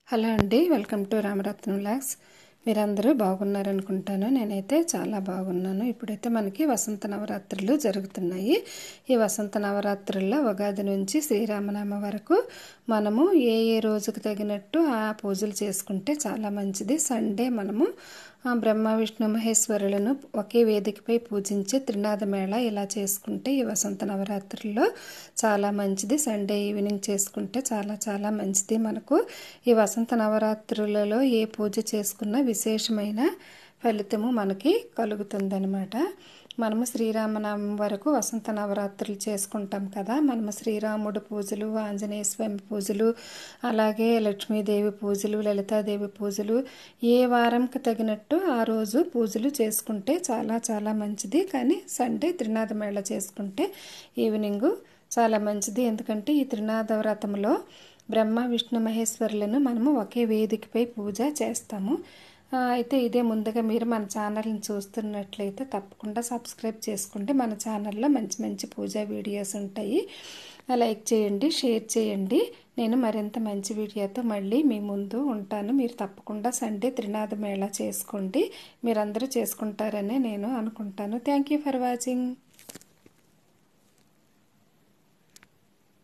hello అండి welcome to Ramaratnam logs మీరందరూ బాగున్నారనుకుంటాను నేనైతే చాలా బాగున్నాను ఇప్పుడైతే మనకి వసంత నవరాత్రులు జరుగుతున్నాయి ఈ వసంత నవరాత్రుల్లో ఉగాది నుంచి శ్రీరామనామ వరకు మనము ఏ ఏ రోజుకు తగినట్టు ఆ పూజలు చేసుకుంటే చాలా మంచిది సండే మనము ఆ బ్రహ్మ విష్ణు మహేశ్వరులను ఒకే వేదికపై పూజించే త్రినాథ మేళ ఇలా చేసుకుంటే ఈ వసంత నవరాత్రుల్లో చాలా మంచిది సండే ఈవినింగ్ చేసుకుంటే చాలా చాలా మంచిది మనకు ఈ వసంత నవరాత్రులలో ఏ పూజ చేసుకున్నా విశేషమైన ఫలితము మనకి కలుగుతుందనమాట మనము శ్రీరామనామం వరకు వసంత నవరాత్రులు చేసుకుంటాం కదా మనము శ్రీరాముడు పూజలు ఆంజనేయ స్వామి పూజలు అలాగే లక్ష్మీదేవి పూజలు లలితాదేవి పూజలు ఏ వారంకి తగినట్టు ఆ రోజు పూజలు చేసుకుంటే చాలా చాలా మంచిది కానీ సండే త్రినాథ మేళ చేసుకుంటే ఈవినింగు చాలా మంచిది ఎందుకంటే ఈ త్రినాథ వ్రతంలో బ్రహ్మ విష్ణు మహేశ్వరులను మనము ఒకే వేదికపై పూజ చేస్తాము అయితే ఇదే ముందుగా మీరు మన ఛానల్ని చూస్తున్నట్లయితే తప్పకుండా సబ్స్క్రైబ్ చేసుకుంటే మన ఛానల్లో మంచి మంచి పూజా వీడియోస్ ఉంటాయి లైక్ చేయండి షేర్ చేయండి నేను మరింత మంచి వీడియోతో మళ్ళీ మీ ముందు ఉంటాను మీరు తప్పకుండా సండే త్రినాథ మేళా చేసుకోండి మీరందరూ చేసుకుంటారని నేను అనుకుంటాను థ్యాంక్ యూ ఫర్ వాచింగ్